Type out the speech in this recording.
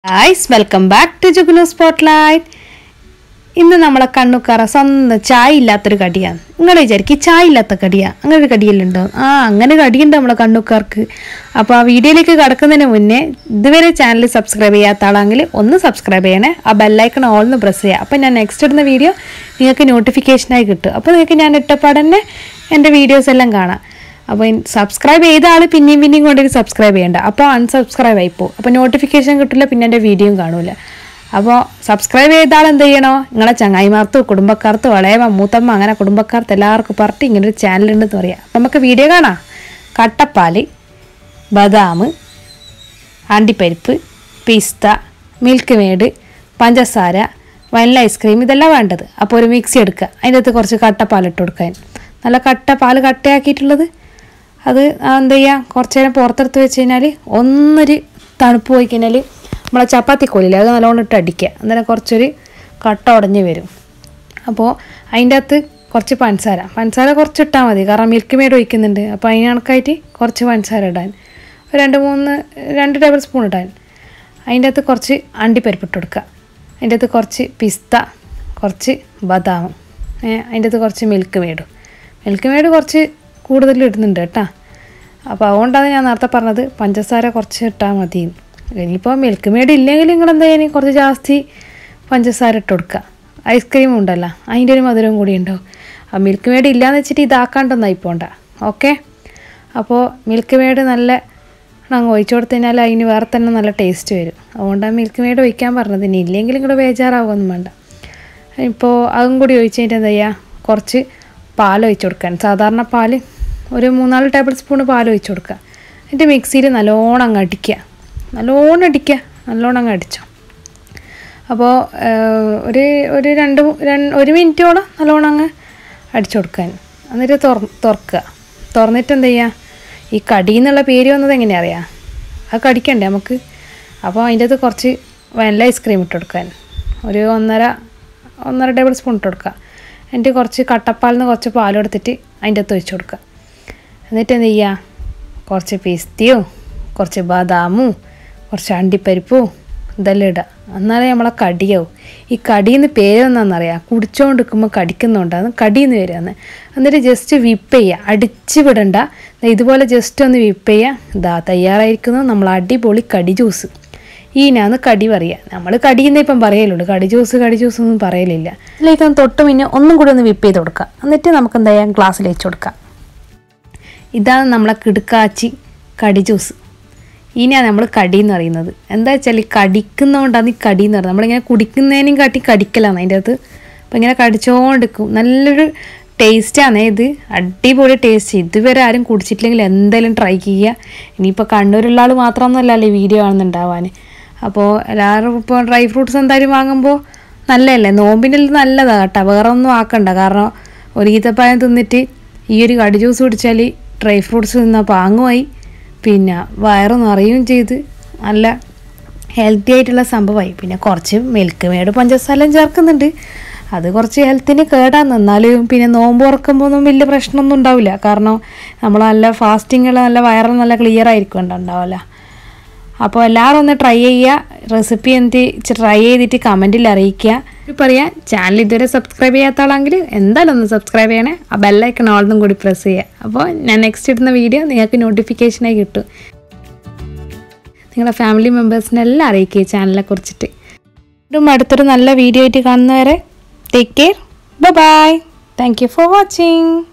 guys welcome back to Jugunu spotlight ഇന്ന് നമ്മളെ കണ്ണുക്കാറ സ്വന്തം ചായ ഇല്ലാത്തൊരു കടിയാണ് നിങ്ങൾ വിചാരിക്കും ചായ ഇല്ലാത്ത കടിയാ അങ്ങനെ ഒരു കടിയല്ലുണ്ടോ ആ അങ്ങനെ കടിയുണ്ട് നമ്മളെ കണ്ണുക്കാർക്ക് അപ്പോൾ ആ വീഡിയോയിലേക്ക് കടക്കുന്നതിന് മുന്നേ ഇതുവരെ ചാനൽ സബ്സ്ക്രൈബ് ചെയ്യാത്ത ആളാണെങ്കിൽ ഒന്ന് സബ്സ്ക്രൈബ് ചെയ്യണേ ആ ബെല്ലൈക്കൺ ഓൾന്ന് പ്രസ് ചെയ്യുക അപ്പോൾ ഞാൻ നെക്സ്റ്റ് ഇടുന്ന വീഡിയോ നിങ്ങൾക്ക് നോട്ടിഫിക്കേഷനായി കിട്ടും അപ്പോൾ നിങ്ങൾക്ക് ഞാൻ ഇട്ടപ്പാടന്നെ എൻ്റെ വീഡിയോസ് എല്ലാം കാണാം അപ്പോൾ സബ്സ്ക്രൈബ് ചെയ്ത ആൾ പിന്നെയും പിന്നെയും കൊണ്ടൊരു സബ്സ്ക്രൈബ് ചെയ്യണ്ട അപ്പോൾ അൺസബ്സ്ക്രൈബ് ആയിപ്പോവും അപ്പോൾ നോട്ടിഫിക്കേഷൻ കിട്ടില്ല പിന്നെ എൻ്റെ വീഡിയോയും കാണൂല അപ്പോൾ സബ്സ്ക്രൈബ് ചെയ്ത ആൾ എന്ത് ചെയ്യണോ നിങ്ങളെ ചങ്ങായിമാർത്തോ കുടുംബക്കാർത്തോ ഇളയമ്മ മൂത്തമ്മ അങ്ങനെ കുടുംബക്കാർത്ത് എല്ലാവർക്കും പറഞ്ഞിട്ട് ഇങ്ങനെ ഒരു ചാനലുണ്ടെന്ന് പറയാം അപ്പം നമുക്ക് വീഡിയോ കാണാം കട്ടപ്പാല് ബദാം അണ്ടിപ്പരിപ്പ് പിസ്ത മിൽക്ക് മേഡ് പഞ്ചസാര വനില ഐസ്ക്രീം ഇതെല്ലാം വേണ്ടത് അപ്പോൾ ഒരു മിക്സി എടുക്കുക അതിൻ്റെ അകത്ത് കുറച്ച് കട്ടപ്പാലിട്ട് കൊടുക്കാൻ നല്ല കട്ട പാല് കട്ടയാക്കിയിട്ടുള്ളത് അത് ആ എന്ത് ചെയ്യുക കുറച്ച് നേരം പുറത്തെടുത്ത് വെച്ച് കഴിഞ്ഞാൽ ഒന്നൊരു തണുപ്പ് പോയി കഴിഞ്ഞാൽ നമ്മളെ ചപ്പാത്തി കോലില്ലേ അത് നല്ലോണം ഇട്ട് അടിക്കുക അന്നേരം കുറച്ചൊരു കട്ട ഉടഞ്ഞ് വരും അപ്പോൾ അതിൻ്റെ അകത്ത് കുറച്ച് പഞ്ചസാര പഞ്ചസാര കുറച്ച് ഇട്ടാൽ മതി കാരണം മിൽക്ക് മെയ്ഡ് ഒഴിക്കുന്നുണ്ട് അപ്പോൾ അതിന് കണക്കായിട്ട് കുറച്ച് പഞ്ചസാര ഇടാൻ ഒരു രണ്ട് മൂന്ന് രണ്ട് ടേബിൾ സ്പൂൺ ഇടാൻ അതിൻ്റെ അകത്ത് കുറച്ച് അണ്ടിപ്പരിപ്പ് ഇട്ട് കൊടുക്കുക അതിൻ്റെ അകത്ത് കുറച്ച് പിസ്ത കുറച്ച് ബദാം അതിൻ്റെ അകത്ത് കുറച്ച് മിൽക്ക് മെയ്ഡും മിൽക്ക് മെയ്ഡ് കുറച്ച് കൂടുതൽ ഇടുന്നുണ്ട് കേട്ടോ അപ്പോൾ അതുകൊണ്ടാണ് ഞാൻ നേരത്തെ പറഞ്ഞത് പഞ്ചസാര കുറച്ച് ഇട്ടാൽ മതി ഇനിയിപ്പോൾ മിൽക്ക് മെയ്ഡ് ഇല്ലെങ്കിൽ നിങ്ങൾ എന്താ ചെയ്യുക കുറച്ച് ജാസ്തി പഞ്ചസാര ഇട്ട് കൊടുക്കുക ഐസ്ക്രീം ഉണ്ടല്ലോ അതിൻ്റെ ഒരു മധുരം കൂടി ഉണ്ടാവും ആ മിൽക്ക് മെയ്ഡ് ഇല്ലയെന്ന് വെച്ചിട്ട് ഇതാക്കാണ്ടൊന്നായി പോണ്ട ഓക്കെ അപ്പോൾ മിൽക്ക് മെയ്ഡ് നല്ല അങ്ങ് ഒഴിച്ചു കൊടുത്തു കഴിഞ്ഞാൽ അതിന് വേറെ തന്നെ നല്ല ടേസ്റ്റ് വരും അതുകൊണ്ടാണ് മിൽക്ക് മെയ്ഡ് ഒഴിക്കാൻ പറഞ്ഞത് ഇനി ഇല്ലെങ്കിൽ ഇങ്ങോട്ട് ബേജാറാവുമൊന്നും വേണ്ട ഇപ്പോൾ അതും കൂടി ഒഴിച്ച് കഴിഞ്ഞിട്ട് എന്താ ചെയ്യുക കുറച്ച് പാൽ ഒഴിച്ച് കൊടുക്കാൻ സാധാരണ പാൽ ഒരു മൂന്നാല് ടേബിൾ സ്പൂൺ പാൽ ഒഴിച്ച് കൊടുക്കുക എന്നിട്ട് മിക്സിയിൽ നല്ലോണം അങ്ങ് അടിക്കുക നല്ലോണം അടിക്കുക നല്ലോണം അങ്ങ് അടിച്ചോ അപ്പോൾ ഒരു ഒരു രണ്ട് മൂ- രണ്ട് ഒരു മിനിറ്റോളം നല്ലോണം അങ്ങ് അടിച്ചു കൊടുക്കാൻ എന്നിട്ട് തുറ തുറക്കുക തുറന്നിട്ട് എന്ത് ചെയ്യുക ഈ കടി എന്നുള്ള പേര് വന്നത് എങ്ങനെയാ അറിയാം അത് കടിക്കണ്ടേ നമുക്ക് അപ്പോൾ അതിൻ്റെ അകത്ത് കുറച്ച് വനില ഐസ്ക്രീം ഇട്ട് കൊടുക്കാൻ ഒരു ഒന്നര ഒന്നര ടേബിൾ സ്പൂൺ ഇട്ട് കൊടുക്കുക എന്നിട്ട് കുറച്ച് കട്ടപ്പാലിൽ നിന്ന് കുറച്ച് പാലെടുത്തിട്ട് അതിൻ്റെ അകത്ത് ഒഴിച്ച് കൊടുക്കുക എന്നിട്ട് എന്ത് ചെയ്യുക കുറച്ച് പിസ്തിയും കുറച്ച് ബദാമും കുറച്ച് അണ്ടിപ്പരിപ്പും ഇതെല്ലാം ഇടുക എന്നാലേ നമ്മളെ കടിയാവും ഈ കടിയെന്ന് പേരെന്നാണെന്നറിയാം കുടിച്ചുകൊണ്ടിരിക്കുമ്പോൾ കടിക്കുന്നുണ്ടാന്ന് കടിയെന്ന് വരികയെന്ന് എന്നിട്ട് ജസ്റ്റ് വിപ്പ് ചെയ്യുക അടിച്ച് വിടണ്ട ദേ ഇതുപോലെ ജസ്റ്റ് ഒന്ന് വിപ്പ് ചെയ്യുക ഇതാ തയ്യാറായിരിക്കുന്നത് നമ്മൾ അടിപൊളി കടി ജ്യൂസ് ഈനാന്ന് കടി പറയുക നമ്മൾ കടിയെന്നേ ഇപ്പം പറയലുള്ളൂ കടി ജ്യൂസ് കടി ജ്യൂസ് ഒന്നും പറയലില്ല ഇതിലേക്ക് ഒന്ന് തൊട്ട് പിന്നെ ഒന്നും കൂടി ഒന്ന് വിപ്പ് ചെയ്ത് കൊടുക്കുക എന്നിട്ട് നമുക്ക് എന്താ ചെയ്യാം ഗ്ലാസ്സിൽ വെച്ച് കൊടുക്കാം ഇതാണ് നമ്മളെ കിടുക്കാച്ചി കടി ജ്യൂസ് ഇനിയാണ് നമ്മൾ കടി എന്ന് പറയുന്നത് എന്താ വെച്ചാൽ ഈ കടിക്കുന്നതുകൊണ്ടാണ് ഈ കടി എന്ന് പറയുന്നത് നമ്മളിങ്ങനെ കുടിക്കുന്നതിനും കാട്ടി കടിക്കലാണ് അതിൻ്റെ അകത്ത് അപ്പോൾ ഇങ്ങനെ കടിച്ചോണ്ടിരിക്കും നല്ലൊരു ടേസ്റ്റാണ് ഇത് അടിപൊളി ടേസ്റ്റ് ഇതുവരെ ആരും കുടിച്ചിട്ടില്ലെങ്കിൽ എന്തായാലും ട്രൈ ചെയ്യുക ഇനിയിപ്പോൾ കണ്ണൂരുള്ള ആൾ മാത്രമൊന്നുമല്ല ഈ വീഡിയോ കാണുന്നുണ്ടാവാൻ അപ്പോൾ എല്ലാവരും ഇപ്പോൾ ഡ്രൈ ഫ്രൂട്ട്സ് എന്തായാലും വാങ്ങുമ്പോൾ നല്ലതല്ലേ നോമ്പിൻ്റെ നല്ലതാണ് കേട്ടോ വേറെ ഒന്നും ആക്കണ്ട കാരണം ഒരു ഈത്തപ്പായം തിന്നിട്ട് ഈ ഒരു കടി ജ്യൂസ് കുടിച്ചാൽ ഡ്രൈ ഫ്രൂട്ട്സ് തിന്നാൽ പാങ്ങുമായി പിന്നെ വയറ് നിറയുകയും ചെയ്ത് നല്ല ഹെൽത്തി ആയിട്ടുള്ള സംഭവമായി പിന്നെ കുറച്ച് മിൽക്ക് മേഡ് പഞ്ചസാരയും ചേർക്കുന്നുണ്ട് അത് കുറച്ച് ഹെൽത്തിന് കേടാന്ന് എന്നാലും പിന്നെ നോമ്പ് തുറക്കുമ്പോൾ ഒന്നും വലിയ പ്രശ്നമൊന്നും ഉണ്ടാവില്ല കാരണം നമ്മൾ നല്ല ഫാസ്റ്റിങ്ങിൽ നല്ല വയറ് നല്ല ക്ലിയർ ആയിരിക്കും ഉണ്ടാവില്ല അപ്പോൾ എല്ലാവരും ഒന്ന് ട്രൈ ചെയ്യുക റെസിപ്പി എന്ത് ട്രൈ ചെയ്തിട്ട് കമൻറ്റിൽ അറിയിക്കുക ഇത് പറയാം ചാനൽ ഇതുവരെ സബ്സ്ക്രൈബ് ചെയ്യാത്ത ആളെങ്കിൽ എന്തായാലും ഒന്ന് സബ്സ്ക്രൈബ് ചെയ്യണേ ആ ബെല്ലൈക്കൺ ഓൾന്നും കൂടി പ്രസ് ചെയ്യുക അപ്പോൾ ഞാൻ നെക്സ്റ്റ് ഇടുന്ന വീഡിയോ നിങ്ങൾക്ക് നോട്ടിഫിക്കേഷനായി കിട്ടും നിങ്ങളുടെ ഫാമിലി മെമ്പേഴ്സിനെല്ലാം അറിയിക്കുക ഈ ചാനലിനെ കുറിച്ചിട്ട് വീണ്ടും അടുത്തൊരു നല്ല വീഡിയോ ആയിട്ട് കാണുന്നവരെ take care bye thank you for watching